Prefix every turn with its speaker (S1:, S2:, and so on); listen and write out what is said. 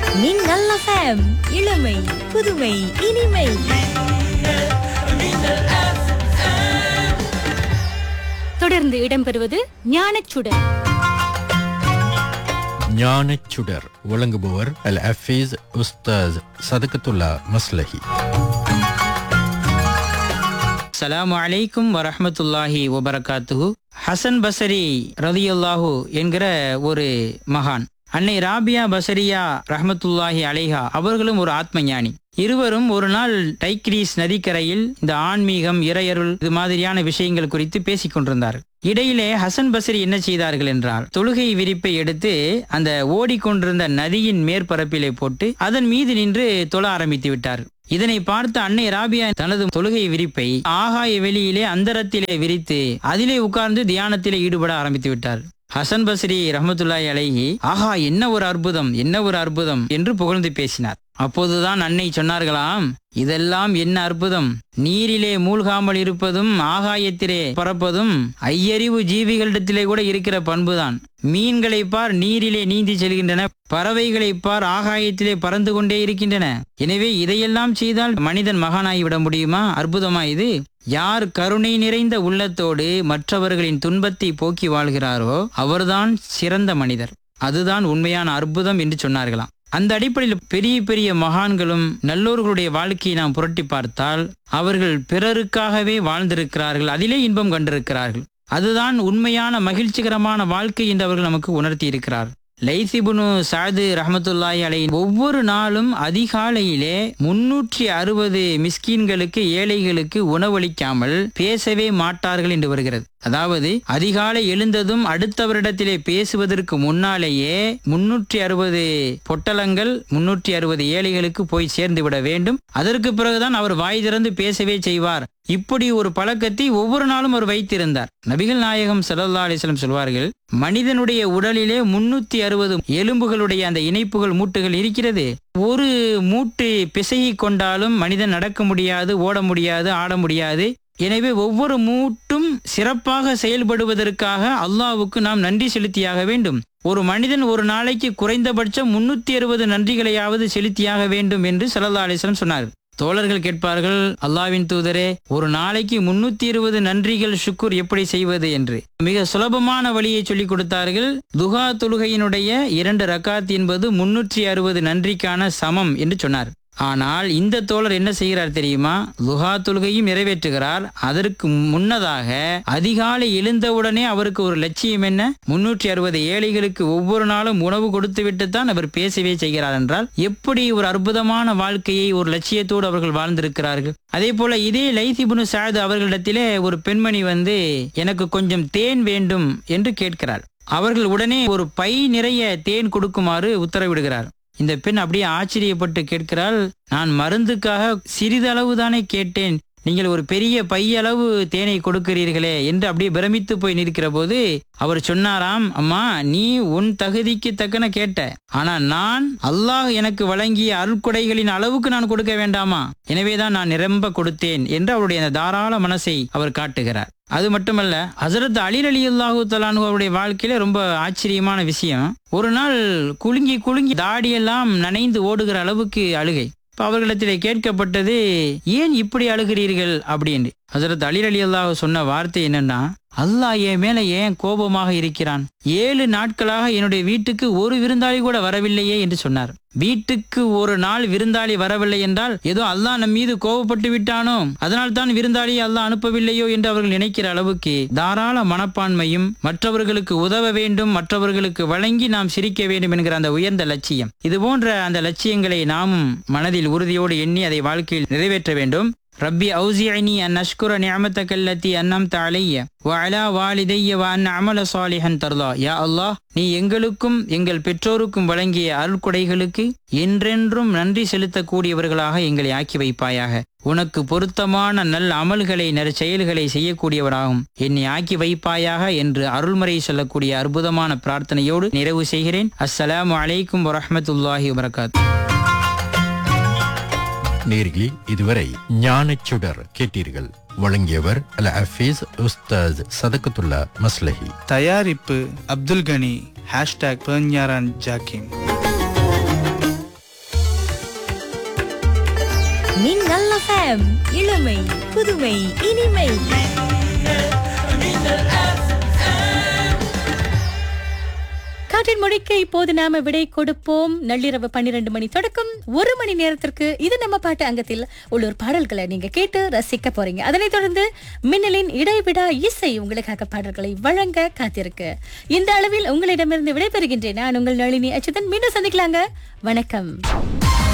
S1: மின்னல் எஃப்எம் இளமை புதுமை இனிமை
S2: தொடர்ந்து இடம்பெறுவது ஞானச்சுடர்
S3: ஞானச்சுடர் வழங்குபவர் அல் அஃபீஸ் உஸ்தாஸ் சதகத்துல்லா மஸ்லஹி
S4: அஸ்ஸலாமு அலைக்கும் வரஹ்மத்துல்லாஹி வபரகாத்துஹு ஹசன் பசரி ரதியுல்லாஹு என்கிற ஒரு மகான் அன்னை ராபியா பசரியா ரஹ்மத்துல்லாஹி அலைஹா அவர்களும் ஒரு ஆத்ம ஞானி இருவரும் ஒரு நாள் டைக்ரீஸ் நதிக்கரையில் இந்த ஆன்மீகம் இறையருள் இது மாதிரியான விஷயங்கள் குறித்து பேசிக் கொண்டிருந்தார்கள் இடையிலே ஹசன் பசரி என்ன செய்தார்கள் என்றால் தொழுகை விரிப்பை எடுத்து அந்த ஓடிக்கொண்டிருந்த நதியின் மேற்பரப்பிலே போட்டு அதன் மீது நின்று தொழ ஆரம்பித்து விட்டார் இதனை பார்த்த அன்னை ராபியா தனது தொழுகை விரிப்பை ஆகாய வெளியிலே அந்தரத்திலே விரித்து அதிலே உட்கார்ந்து தியானத்திலே ஈடுபட ஆரம்பித்து விட்டார் ஹசன் பஸ்ரி ரஹமத்துல்லாஹி அலைஹி ஆஹா என்ன ஒரு அற்புதம் என்ன ஒரு அற்புதம் என்று புகழ்ந்து பேசினார் அப்போதுதான் அன்னை சொன்னார்களாம் இதெல்லாம் என்ன அற்புதம் நீரிலே மூழ்காமல் இருப்பதும் ஆகாயத்திலே பறப்பதும் ஐயறிவு ஜீவிகளிடத்திலே கூட இருக்கிற பண்புதான் மீன்களை பார் நீரிலே நீந்தி செல்கின்றன பறவைகளை பார் ஆகாயத்திலே பறந்து கொண்டே இருக்கின்றன எனவே இதையெல்லாம் செய்தால் மனிதன் மகானாகி விட முடியுமா அற்புதமா இது யார் கருணை நிறைந்த உள்ளத்தோடு மற்றவர்களின் துன்பத்தை போக்கி வாழ்கிறாரோ அவர்தான் சிறந்த மனிதர் அதுதான் உண்மையான அற்புதம் என்று சொன்னார்களாம் அந்த அடிப்படையில் பெரிய பெரிய மகான்களும் நல்லோர்களுடைய வாழ்க்கையை நாம் புரட்டி பார்த்தால் அவர்கள் பிறருக்காகவே வாழ்ந்திருக்கிறார்கள் அதிலே இன்பம் கண்டிருக்கிறார்கள் அதுதான் உண்மையான மகிழ்ச்சிகரமான வாழ்க்கை என்று அவர்கள் நமக்கு உணர்த்தி இருக்கிறார் லைசிபுனு சாது ரஹமத்துல்லாஹி அலை ஒவ்வொரு நாளும் அதிகாலையிலே முன்னூற்றி அறுபது மிஸ்கீன்களுக்கு ஏழைகளுக்கு உணவளிக்காமல் பேசவே மாட்டார்கள் என்று வருகிறது அதாவது அதிகாலை எழுந்ததும் அடுத்தவரிடத்திலே பேசுவதற்கு முன்னாலேயே முன்னூற்றி அறுபது பொட்டலங்கள் முன்னூற்றி அறுபது ஏழைகளுக்கு போய் சேர்ந்து விட வேண்டும் அதற்கு பிறகுதான் அவர் வாய் திறந்து பேசவே செய்வார் இப்படி ஒரு பழக்கத்தை ஒவ்வொரு நாளும் அவர் வைத்திருந்தார் நபிகள் நாயகம் ஸல்லல்லாஹு அலைஹி வஸல்லம் சொல்வார்கள் மனிதனுடைய உடலிலே முன்னூத்தி அறுபது எலும்புகளுடைய அந்த இணைப்புகள் மூட்டுகள் இருக்கிறது ஒரு மூட்டு பிசையை கொண்டாலும் மனிதன் நடக்க முடியாது ஓட முடியாது ஆட முடியாது எனவே ஒவ்வொரு மூட்டும் சிறப்பாக செயல்படுவதற்காக அல்லாஹ்வுக்கு நாம் நன்றி செலுத்தியாக வேண்டும் ஒரு மனிதன் ஒரு நாளைக்கு குறைந்தபட்சம் முன்னூத்தி அறுபது நன்றிகளையாவது செலுத்தியாக வேண்டும் என்று ஸல்லல்லாஹு அலைஹி வஸல்லம் சொன்னார் தோழர்கள் கேட்பார்கள் அல்லாவின் தூதரே ஒரு நாளைக்கு முன்னூத்தி இருபது நன்றிகள் சுக்குர் எப்படி செய்வது என்று மிக சுலபமான வழியை சொல்லிக் கொடுத்தார்கள் துஹா தொழுகையினுடைய இரண்டு ரக்காத் என்பது முன்னூற்றி அறுபது நன்றிக்கான சமம் என்று சொன்னார் ஆனால் இந்த தோழர் என்ன செய்கிறார் தெரியுமா லுஹா தொழுகையும் நிறைவேற்றுகிறார் அதற்கு முன்னதாக அதிகாலை எழுந்தவுடனே அவருக்கு ஒரு லட்சியம் என்ன முன்னூற்றி அறுபது ஏழைகளுக்கு ஒவ்வொரு நாளும் உணவு கொடுத்து விட்டுத்தான் அவர் பேசவே செய்கிறார் என்றால் எப்படி ஒரு அற்புதமான வாழ்க்கையை ஒரு லட்சியத்தோடு அவர்கள் வாழ்ந்திருக்கிறார்கள் அதே போல இதே லைசிபுனு சாது அவர்களிடத்திலே ஒரு பெண்மணி வந்து எனக்கு கொஞ்சம் தேன் வேண்டும் என்று கேட்கிறார் அவர்கள் உடனே ஒரு பை நிறைய தேன் கொடுக்குமாறு உத்தரவிடுகிறார் இந்த பெண் அப்படியே ஆச்சரியப்பட்டு கேட்கிறாள் நான் மருந்துக்காக சிறிதளவு தானே கேட்டேன் நீங்கள் ஒரு பெரிய பையளவு தேனை கொடுக்கிறீர்களே என்று அப்படியே பிரமித்து போய் நிற்கிற போது அவர் சொன்னாராம் அம்மா நீ உன் தகுதிக்கு தக்கன கேட்ட ஆனா நான் அல்லாஹ் எனக்கு வழங்கிய அருட்கொடைகளின் அளவுக்கு நான் கொடுக்க வேண்டாமா எனவேதான் நான் நிரம்ப கொடுத்தேன் என்று அவருடைய அந்த தாராள மனசை அவர் காட்டுகிறார் அது மட்டுமல்ல ஹசரத் அலி அலி அல்லாஹூ தலானு அவருடைய வாழ்க்கையில ரொம்ப ஆச்சரியமான விஷயம் ஒரு நாள் குலுங்கி குலுங்கி தாடியெல்லாம் நனைந்து ஓடுகிற அளவுக்கு அழுகை இப்ப அவர்களிடத்திலே கேட்கப்பட்டது ஏன் இப்படி அழுகிறீர்கள் அப்படின்னு ஹசரத் அலி அலி அல்லாஹ் சொன்ன வார்த்தை என்னன்னா அல்லாஹ் என் மேல ஏன் கோபமாக இருக்கிறான் ஏழு நாட்களாக என்னுடைய வீட்டுக்கு ஒரு விருந்தாளி கூட வரவில்லையே என்று சொன்னார் வீட்டுக்கு ஒரு நாள் விருந்தாளி வரவில்லை என்றால் ஏதோ அல்லாஹ் நம் மீது கோபப்பட்டு விட்டானோ அதனால் தான் விருந்தாளி அல்லாஹ் அனுப்பவில்லையோ என்று அவர்கள் நினைக்கிற அளவுக்கு தாராள மனப்பான்மையும் மற்றவர்களுக்கு உதவ வேண்டும் மற்றவர்களுக்கு வழங்கி நாம் சிரிக்க வேண்டும் என்கிற அந்த உயர்ந்த லட்சியம் இது போன்ற அந்த லட்சியங்களை நாமும் மனதில் உறுதியோடு எண்ணி அதை வாழ்க்கையில் நிறைவேற்ற வேண்டும் ரப்பி அவுசியனி அன் அஷ்குர நியமத்தக அல்லத்தி அன்னம்த அலைய வஅலா வாலிதைய வ அன் அமல சாலிஹன் தர்லா யா அல்லாஹ் நீ எங்களுக்கும் எங்கள் பெற்றோருக்கும் வழங்கிய அருள்கொடைகளுக்கு என்றென்றும் நன்றி செலுத்தக்கூடியவர்களாக எங்களை ஆக்கி வைப்பாயாக உனக்கு பொருத்தமான நல் அமல்களை நற்செயல்களை செய்யக்கூடியவராகும் என்னை ஆக்கி வைப்பாயாக என்று அருள்முறை சொல்லக்கூடிய அற்புதமான பிரார்த்தனையோடு நிறைவு செய்கிறேன் அஸ்ஸலாமு அலைக்கும் வரஹ்மத்துல்லாஹி வபரகாத்
S3: நேர்களே இதுவரை ஞானச்சுடர் கேட்டீர்கள் வழங்கியவர் அல் அஃபீஸ் உஸ்தாஸ் சதகத்துல்லா மஸ்லஹி
S5: தயாரிப்பு அப்துல் கனி ஹேஷ்டாக் பெர்ஞாரான் ஜாக்கிம்
S1: எஃப்எம் இளமை புதுமை இனிமை
S2: காற்றின் மொழிக்கு இப்போது நாம விடை கொடுப்போம் நள்ளிரவு பன்னிரண்டு மணி தொடக்கம் ஒரு மணி நேரத்திற்கு இது நம்ம பாட்டு அங்கத்தில் உள்ளூர் பாடல்களை நீங்க கேட்டு ரசிக்க போறீங்க அதனைத் தொடர்ந்து மின்னலின் இடைவிடா இசை உங்களுக்காக பாடல்களை வழங்க காத்திருக்கு இந்த அளவில் உங்களிடமிருந்து விடைபெறுகின்றேன் நான் உங்கள் நளினி அச்சுதன் மீண்டும் சந்திக்கலாங்க வணக்கம்